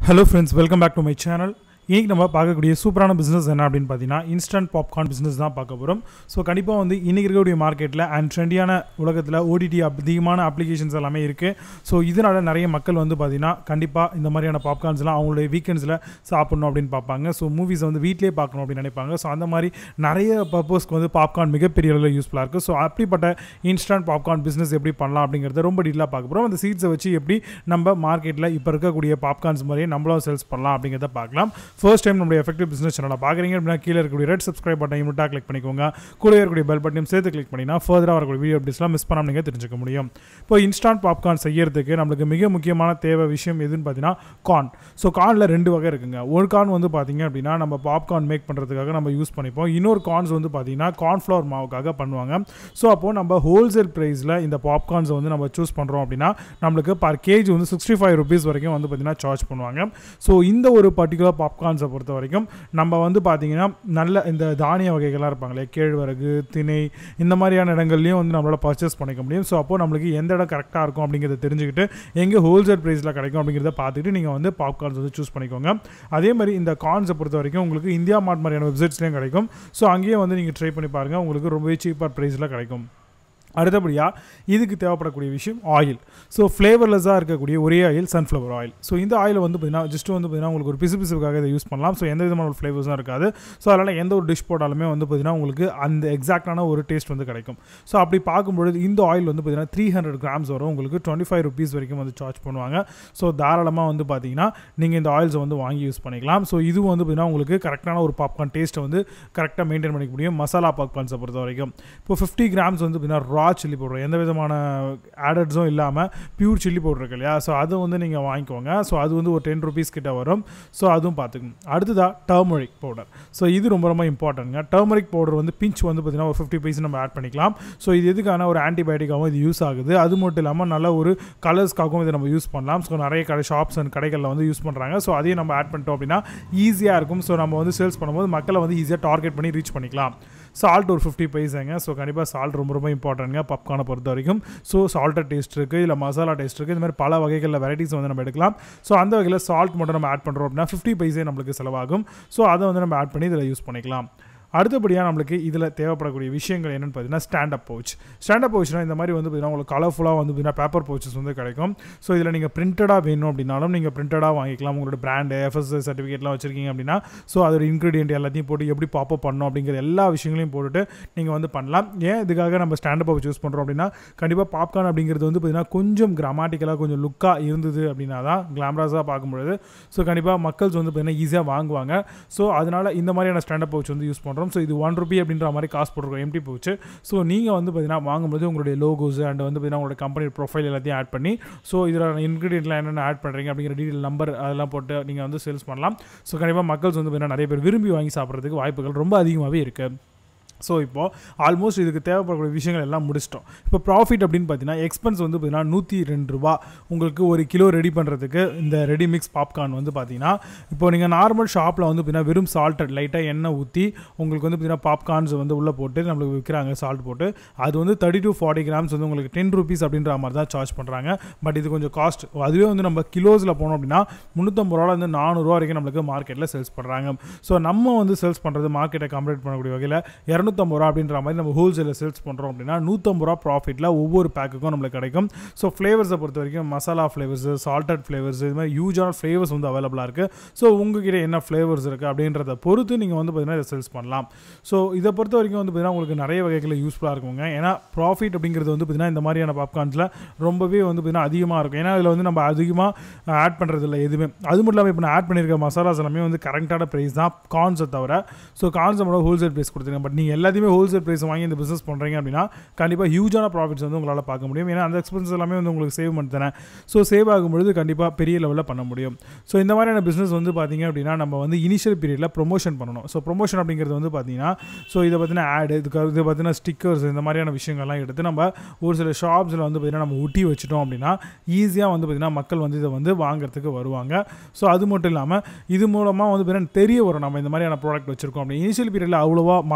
hello friends welcome back to my channel இன்னைக்கு நம்ம பார்க்கக்கூடிய சூப்பரான பிஸ்னஸ் என்ன அப்படின்னு பார்த்தீங்கன்னா இன்ஸ்டன்ட் பாப்கார்ன் பிஸ்னஸ் தான் பார்க்க போகிறோம் ஸோ கண்டிப்பாக வந்து இன்றைக்கி இருக்கக்கூடிய மார்க்கெட்டில் அண்ட் ட்ரெண்டியான உலகத்தில் ஓடிடி அதிகமான அப்ளிகேஷன்ஸ் எல்லாமே இருக்குது ஸோ இதனால் நிறைய மக்கள் வந்து பார்த்தீங்கன்னா கண்டிப்பாக இந்த மாதிரியான பாப்கார்ன்ஸ்லாம் அவங்களுடைய வீக்கெண்ட்ஸில் சாப்பிடணும் அப்படின்னு பார்ப்பாங்க ஸோ மூவிஸை வந்து வீட்டிலே பார்க்கணும் அப்படின்னு நினைப்பாங்க ஸோ அந்த மாதிரி நிறைய பர்பஸ்க்கு வந்து பாப்கார்ன் மிகப்பெரிய அளவில் யூஸ்ஃபுல்லாக இருக்குது ஸோ அப்படிப்பட்ட இன்ஸ்டன்ட் பாப்கார்ன் பிஸ்னஸ் எப்படி பண்ணலாம் அப்படிங்கிறத ரொம்ப டீலாக பார்க்க போகிறோம் அந்த சீட்ஸை வச்சு எப்படி நம்ம மார்க்கெட்டில் இப்போ இருக்கக்கூடிய பாப்கார்ன்ஸ் மாதிரியே நம்மளும் சேல்ஸ் பண்ணலாம் அப்படிங்கிறத பார்க்கலாம் ஃபர்ஸ்ட் டைம் நம்மளுடைய எஃபெக்டிவ் பிஸ்னஸ் சேனலை பார்க்குறீங்க அப்படின்னா கீழே இருக்கக்கூடிய ரெட் சப்ஸ்கிரைப் பட்டன் இமிட்டாக கிளிக் பண்ணிக்கோங்க கூட இருக்கக்கூடிய பெல் பட்டனையும் சேர்த்து கிளிக் பண்ணினா ஃபர்தராக வரக்கூடிய வீடியோ அப்டேட்ஸ்லாம் மிஸ் பண்ணாமல் நீங்கள் தெரிஞ்சுக்க முடியும் இப்போ இன்ஸ்டான்ட் பாப்கார்ன் செய்யறதுக்கு நம்மளுக்கு மிக முக்கியமான தேவை விஷயம் எதுன்னு பார்த்தீங்கன்னா கார்ன் ஸோ கார்னில் ரெண்டு வகை இருக்குங்க ஒரு கார்ன் வந்து பார்த்தீங்க அப்படின்னா நம்ம பாப்கார்ன் மேக் பண்ணுறதுக்காக நம்ம யூஸ் பண்ணிப்போம் இன்னொரு கார்ன்ஸ் வந்து பார்த்தீங்கன்னா கார்ன்ஃப்ளவர் மாவுக்காக பண்ணுவாங்க ஸோ அப்போது நம்ம ஹோல்சேல் ப்ரைஸில் இந்த பாப்கார்ன்ஸை வந்து நம்ம சூஸ் பண்ணுறோம் அப்படின்னா நம்மளுக்கு பர் கேஜி வந்து சிக்ஸ்டி ஃபைவ் ருபீஸ் வரைக்கும் வந்து பார்த்தீங்கன்னா சார்ஜ் பண்ணுவாங்க ஸோ இந்த ஒரு பர்டிகுலர் பாப்கார்ன்ஸை பொறுத்த வரைக்கும் நம்ம வந்து பார்த்தீங்கன்னா நல்ல இந்த தானிய வகைகளாக இருப்பாங்களே கேழ்வரகு திணை இந்த மாதிரியான இடங்கள்லையும் வந்து நம்மளால் பர்ச்சேஸ் பண்ணிக்க முடியும் ஸோ அப்போது நம்மளுக்கு எந்த இடம் கரெக்டாக இருக்கும் அப்படிங்கிறத தெரிஞ்சுக்கிட்டு எங்கே ஹோல்சேல் ப்ரைஸில் கிடைக்கும் அப்படிங்கிறத பார்த்துட்டு நீங்கள் வந்து பாப்கார்ன்ஸ் வந்து சூஸ் பண்ணிக்கோங்க அதே மாதிரி இந்த கார்ன்ஸை பொறுத்த வரைக்கும் உங்களுக்கு இந்தியா மார்ட் மாதிரியான வெப்சைட்ஸ்லேயும் கிடைக்கும் ஸோ அங்கேயே வந்து நீங்கள் ட்ரை பண்ணி பாருங்கள் உங்களுக்கு ரொம்பவே சீப்பாக ப்ரைஸில் கிடைக்கும் அடுத்தபடியாக இதுக்கு தேவைப்படக்கூடிய விஷயம் ஆயில் ஸோ ஃப்ளேவர்லெஸ்ஸாக இருக்கக்கூடிய ஒரே ஆயில் சன்ஃப்ளவர் ஆயில் ஸோ இந்த ஆயில் வந்து பார்த்தீங்கன்னா ஜஸ்ட் வந்து பார்த்தீங்கன்னா உங்களுக்கு ஒரு பிசு பிசுக்காக இதை யூஸ் பண்ணலாம் ஸோ எந்த விதமான ஒரு ஃப்ளேவர்ஸும் இருக்காது ஸோ அதனால் எந்த ஒரு டிஷ் போட்டாலுமே வந்து பார்த்தீங்கன்னா உங்களுக்கு அந்த எக்ஸாக்டான ஒரு டேஸ்ட் வந்து கிடைக்கும் ஸோ அப்படி பார்க்கும்பொழுது இந்த ஆயில் வந்து பார்த்தீங்கன்னா த்ரீ ஹண்ட்ரட் கிராம்ஸ் வரும் உங்களுக்கு டுவெண்ட்டி ஃபைவ் ருபீஸ் வரைக்கும் வந்து சார்ஜ் பண்ணுவாங்க ஸோ தாராளமாக வந்து பார்த்தீங்கன்னா நீங்கள் இந்த ஆயில்ஸை வந்து வாங்கி யூஸ் பண்ணிக்கலாம் ஸோ இதுவும் வந்து பார்த்தீங்கன்னா உங்களுக்கு கரெக்டான ஒரு பாப்கார்ன் டேஸ்ட்டை வந்து கரெக்டாக மெயின்டைன் பண்ணிக்க முடியும் மசாலா பாப்கார்ன்ஸை பொறுத்த வரைக்கும் இப்போ ஃபிஃப்டி கிராம்ஸ் வந்து பார்த்தீங்கன்னா ரா சில்லி பவுடர் எந்த விதமான ஆடட்ஸும் இல்லாமல் பியூர் சில்லி பவுடர் இருக்கு இல்லையா ஸோ அதை வந்து நீங்கள் வாங்கிக்கோங்க ஸோ அது வந்து ஒரு டென் ருபீஸ் கிட்ட வரும் ஸோ அதுவும் பார்த்துக்கணும் அடுத்ததாக டர்மரிக் பவுடர் ஸோ இது ரொம்ப ரொம்ப இம்பார்ட்டன்ட்ங்க டர்மரிக் பவுடர் வந்து பிஞ்ச் வந்து பார்த்தீங்கன்னா ஒரு ஃபிஃப்டி பைஸ் நம்ம ஆட் பண்ணிக்கலாம் ஸோ இது எதுக்கான ஒரு ஆன்டிபயோட்டிக்காகவும் இது யூஸ் ஆகுது அது மட்டும் இல்லாமல் நல்ல ஒரு கலர்ஸ்க்காகவும் இதை நம்ம யூஸ் பண்ணலாம் ஸோ நிறைய கடை ஷாப்ஸ் அண்ட் கடைகளில் வந்து யூஸ் பண்ணுறாங்க ஸோ அதையும் நம்ம ஆட் பண்ணிட்டோம் அப்படின்னா ஈஸியாக இருக்கும் ஸோ நம்ம வந்து சேல்ஸ் பண்ணும்போது மக்களை வந்து ஈஸியாக டார்கெட் பண்ணி ரீச் பண்ணிக்கலாம் சால்ட் ஒரு ஃபிஃப்டி பைஸாங்க ஸோ கண்டிப்பாக சால்ட் ரொம்ப ரொம்ப இம்பார்ட்டன்ட்ங்க பப்கார்னை பொறுத்த வரைக்கும் ஸோ சால்ட்டட் டேஸ்ட் இருக்குது இல்லை மசாலா டேஸ்ட் இருக்குது இந்த மாதிரி பல வகைகளில் வெரைட்டிஸ் வந்து நம்ம எடுக்கலாம் ஸோ அந்த வகையில் சால்ட் மட்டும் நம்ம ஆட் பண்ணுறோம் அப்படின்னா ஃபிஃப்டி பைஸே நம்மளுக்கு செலவாகும் ஸோ அதை வந்து நம்ம ஆட் பண்ணி இதில் யூஸ் பண்ணிக்கலாம் அடுத்தபடியாக நம்மளுக்கு இதில் தேவைப்படக்கூடிய விஷயங்கள் என்னென்னு பார்த்தீங்கன்னா ஸ்டாண்டப் பவுச் ஸ்டாண்டப் பவுச்னா இந்த மாதிரி வந்து பார்த்தீங்கன்னா உங்களுக்கு கலர்ஃபுல்லாக வந்து பார்த்தீங்கன்னா பேப்பர் பவுச்சஸ் வந்து கிடைக்கும் ஸோ இதில் நீங்கள் பிரிண்டடாக வேணும் அப்படின்னாலும் நீங்கள் பிரிண்டடாக வாங்கிக்கலாம் உங்களோட பிராண்டு எஃப்எஸ்ஐ சர்டிஃபிகேட்லாம் வச்சிருக்கீங்க அப்படின்னா ஸோ அதோட இன்க்ரீடியன்ட் எல்லாத்தையும் போட்டு எப்படி பாப்பப் பண்ணணும் அப்படிங்கிற எல்லா விஷயங்களையும் போட்டுட்டு நீங்கள் வந்து பண்ணலாம் ஏன் இதுக்காக நம்ம ஸ்டாண்டப் பவுச் யூஸ் பண்ணுறோம் அப்படின்னா கண்டிப்பாக பாப்கார்ன் அப்படிங்கிறது வந்து பார்த்தீங்கன்னா கொஞ்சம் கிராமாட்டிக்கலாக கொஞ்சம் லுக்காக இருந்தது அப்படின்னா தான் கிளாமரஸாக பார்க்கும்பொழுது ஸோ கண்டிப்பாக மக்கள்ஸ் வந்து பார்த்தீங்கன்னா ஈஸியாக வாங்குவாங்க ஸோ அதனால் இந்த மாதிரியான ஸ்டாண்டப் பவுச் வந்து யூஸ் பண்ணுறோம் ஸோ இது ஒன் ருபி அப்படின்ற மாதிரி காசு போட்டுருக்கோம் எம்டி போச்சு ஸோ நீங்கள் வந்து பார்த்தீங்கன்னா வாங்கும்போது உங்களுடைய லோகோஸ் அண்ட் வந்து பார்த்தீங்கன்னா உங்களோட கம்பெனி ப்ரொஃபைல் எல்லாத்தையும் ஆட் பண்ணி ஸோ இதில் இன்க்ரீடியன்ட்லாம் என்னென்ன ஆட் பண்ணுறீங்க அப்படிங்கிற டீட்டெயில் நம்பர் அதெல்லாம் போட்டு நீங்கள் வந்து சேல்ஸ் பண்ணலாம் ஸோ கண்டிப்பாக மக்கள்ஸ் வந்து பார்த்தீங்கன்னா நிறைய பேர் விரும்பி வாங்கி சாப்பிட்றதுக்கு வாய்ப்புகள் ரொம்ப அதிகமாகவே இருக்குது ஸோ இப்போது ஆல்மோஸ்ட் இதுக்கு தேவைப்படக்கூடிய விஷயங்கள் எல்லாம் முடிச்சிட்டோம் இப்போ ப்ராஃபிட் அப்படின்னு பார்த்தீங்கன்னா எக்ஸ்பென்ஸ் வந்து பார்த்தீங்கன்னா நூற்றி ரெண்டு ரூபா உங்களுக்கு ஒரு கிலோ ரெடி பண்ணுறதுக்கு இந்த ரெடி மிக்ஸ் பாப்கார்ன் வந்து பார்த்தீங்கன்னா இப்போ நீங்கள் நார்மல் ஷாப்பில் வந்து பார்த்தீங்கன்னா வெறும் சால்ட்டட் லைட்டாக எண்ணெய் ஊற்றி உங்களுக்கு வந்து பார்த்தீங்கன்னா பாப்கார்ன்ஸ் வந்து உள்ளே போட்டு நம்மளுக்கு விற்கிறாங்க சால்ட் போட்டு அது வந்து தேர்ட்டி டு ஃபார்ட்டி கிராம்ஸ் வந்து உங்களுக்கு டென் ருபீஸ் அப்படின்ற மாதிரி தான் சார்ஜ் பண்ணுறாங்க பட் இது கொஞ்சம் காஸ்ட் அதுவே வந்து நம்ம கிலோஸில் போனோம் அப்படின்னா முந்நூற்றம்பது ரூபாலேருந்து நானூறுரூவா வரைக்கும் நம்மளுக்கு மார்க்கெட்டில் சேல்ஸ் பண்ணுறாங்க ஸோ நம்ம வந்து சேல்ஸ் பண்ணுறது மார்க்கெட்டை கம்ப்ளீட் பண்ணக்கூடிய வகையில் இரநூத்தம்பது ரூபா அப்படின்ற மாதிரி நம்ம ஹோல்சேலில் சேல்ஸ் பண்ணுறோம் அப்படின்னா நூற்றம்பது ரூபா ப்ராஃபிட்டில் ஒவ்வொரு பேக்குக்கும் நம்மளுக்கு கிடைக்கும் ஸோ ஃப்ளேவர்ஸை பொறுத்த வரைக்கும் மசாலா ஃப்ளேவர்ஸ் சால்ட்டட் ஃப்ளேவர்ஸ் இது மாதிரி யூஜான ஃப்ளேவர்ஸ் வந்து அவைலபிளாக இருக்குது ஸோ உங்ககிட்ட என்ன ஃப்ளேவர்ஸ் இருக்குது அப்படின்றத பொறுத்து நீங்கள் வந்து பார்த்தீங்கன்னா இதை சேல்ஸ் பண்ணலாம் ஸோ இதை பொறுத்த வரைக்கும் வந்து பார்த்தீங்கன்னா உங்களுக்கு நிறைய வகைகளில் யூஸ்ஃபுல்லாக இருக்குங்க ஏன்னா ப்ராஃபிட் அப்படிங்கிறது வந்து பார்த்தீங்கன்னா இந்த மாதிரியான பாப்கார்ன்ஸில் ரொம்பவே வந்து பார்த்தீங்கன்னா அதிகமாக இருக்கும் ஏன்னா அதில் வந்து நம்ம அதிகமாக ஆட் பண்ணுறது இல்லை எதுவுமே அது மட்டும் இல்லாமல் இப்போ நான் ஆட் பண்ணியிருக்க மசாலாஸ் எல்லாமே வந்து கரெக்டான ப்ரைஸ் தான் கார்ன்ஸை தவிர ஸோ கார்ன்ஸை மட்டும் ஹோல்சேல் ப்ரைஸ் கொடுத்துருங்க பட் நீங்கள் எல்லாத்தையுமே ஹோல்சேல் ப்ரைஸ் வாங்கி இந்த பிஸ்னஸ் பண்ணுறீங்க அப்படின்னா கண்டிப்பாக ஹியூஜான ப்ராஃபிட்ஸ் வந்து உங்களால் பார்க்க முடியும் ஏன்னா அந்த எக்ஸ்பென்ஸ் எல்லாமே வந்து உங்களுக்கு சேவ் பண்ணி தரேன் ஸோ சேவ் ஆகும்பொழுது கண்டிப்பாக பெரிய லெவலில் பண்ண முடியும் ஸோ இந்த மாதிரியான பிஸ்னஸ் வந்து பார்த்தீங்க அப்படின்னா நம்ம வந்து இனிஷியல் பீரியடில் ப்ரொமோஷன் பண்ணணும் ஸோ ப்ரொமோஷன் அப்படிங்கிறது வந்து பார்த்தீங்கன்னா ஸோ இதை பற்றின ஆடு இதுக்கு இது பார்த்தீங்கன்னா ஸ்டிக்கர்ஸ் இந்த மாதிரியான விஷயங்கள்லாம் எடுத்து நம்ம ஒரு சில ஷாப்ஸில் வந்து பார்த்தீங்கன்னா நம்ம ஒட்டி வச்சுட்டோம் அப்படின்னா ஈஸியாக வந்து பார்த்தீங்கன்னா மக்கள் வந்து இதை வந்து வாங்குறதுக்கு வருவாங்க ஸோ அது மட்டும் இல்லாமல் இது மூலமாக வந்து பார்த்தீங்கன்னா தெரிய வரும் நம்ம இந்த மாதிரியான ப்ராடக்ட் வச்சிருக்கோம் அப்படி இனிஷியல் பீரியடில் அவ்வளோவா மார்க்கெட்டிங் இல்லை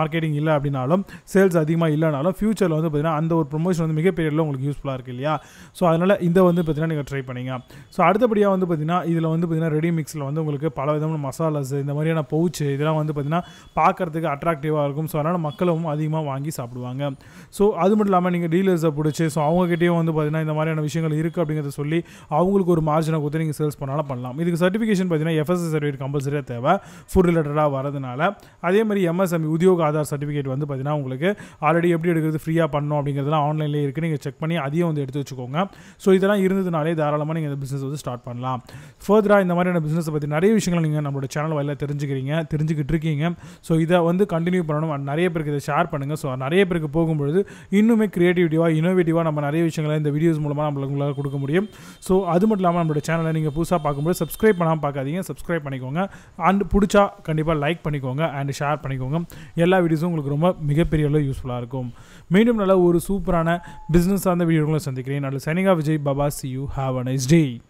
இல்லை அப்படின்னாலும் சேல்ஸ் அதிகமாக இல்லைனாலும் ஃபியூச்சரில் வந்து பார்த்தீங்கன்னா அந்த ஒரு ப்ரொமோஷன் வந்து மிகப்பெரிய அளவில் உங்களுக்கு யூஸ்ஃபுல்லாக இருக்குது இல்லையா ஸோ அதனால் இந்த வந்து பார்த்தீங்கன்னா நீங்கள் ட்ரை பண்ணிங்க ஸோ அடுத்தபடியாக வந்து பார்த்தீங்கன்னா இதில் வந்து பார்த்தீங்கன்னா ரெடி மிக்ஸில் வந்து உங்களுக்கு பல விதமான மசாலாஸ் இந்த மாதிரியான பவுச்சு இதெல்லாம் வந்து பார்த்தீங்கன்னா பார்க்கறதுக்கு அட்ராக்டிவாக இருக்கும் ஸோ அதனால் மக்களும் அதிகமாக வாங்கி சாப்பிடுவாங்க ஸோ அது மட்டும் இல்லாமல் நீங்கள் டீலர்ஸை பிடிச்சி ஸோ அவங்ககிட்டயும் வந்து பார்த்தீங்கன்னா இந்த மாதிரியான விஷயங்கள் இருக்குது அப்படிங்கிறத சொல்லி அவங்களுக்கு ஒரு மார்ஜினை கொடுத்து நீங்கள் சேல்ஸ் பண்ணாலும் பண்ணலாம் இதுக்கு சர்டிஃபிகேஷன் பார்த்தீங்கன்னா எஃப்எஸ்எஸ் சர்டிஃபிகேட் கம்பல்சரியாக தேவை ஃபுட் ரிலேட்டடாக வரதுனால அதே மாதிரி எம்எஸ்எம்இ உத்தியோக ஆதார் சர்டிஃபிகேட் வந்து பார்த்தீங்கன்னா உங்களுக்கு ஆல்ரெடி எப்படி எடுக்கிறது ஃப்ரீயாக பண்ணணும் அப்படிங்கிறதுலாம் ஆன்லைன்லேயே இருக்குது நீங்கள் செக் பண்ணி அதையும் வந்து எடுத்து வச்சுக்கோங்க ஸோ இதெல்லாம் இருந்ததுனாலே தாராளமாக நீங்கள் இந்த பிஸ்னஸ் வந்து ஸ்டார்ட் பண்ணலாம் ஃபர்தராக இந்த மாதிரியான பிஸ்னஸை பற்றி நிறைய விஷயங்கள் நீங்கள் நம்மளோட சேனல் வழியில் தெரிஞ்சுக்கிறீங்க தெரிஞ்சுக்கிட்டு இருக்கீங்க ஸோ இதை வந்து கண்டினியூ பண்ணணும் and நிறைய பேருக்கு இதை ஷேர் பண்ணுங்கள் ஸோ நிறைய பேருக்கு போகும்பொழுது இன்னுமே க்ரியேட்டிவிட்டிவாக இனோவேட்டிவாக நம்ம நிறைய விஷயங்களை இந்த வீடியோஸ் மூலமாக நம்மளுக்கு உங்களால் கொடுக்க முடியும் ஸோ அது மட்டும் இல்லாமல் நம்மளோட சேனலை நீங்கள் புதுசாக பார்க்கும்போது சப்ஸ்கிரைப் பண்ணாமல் பார்க்காதீங்க சப்ஸ்கிரைப் பண்ணிக்கோங்க அண்ட் பிடிச்சா கண்டிப்பாக லைக் பண்ணிக்கோங்க அண்ட் ஷேர் பண்ணிக்கோங்க எல்லா வீடியோஸும் உங்களுக்கு ரொம்ப மிகப்பெரிய அளவு யூஸ்ஃபுல்லாக இருக்கும் மீண்டும் நல்ல ஒரு சூப்பரான பிஸ்னஸ் சார்ந்த வீடியோக்களை சந்திக்கிறேன் நல்ல Sanika Vijay Baba see you have a nice day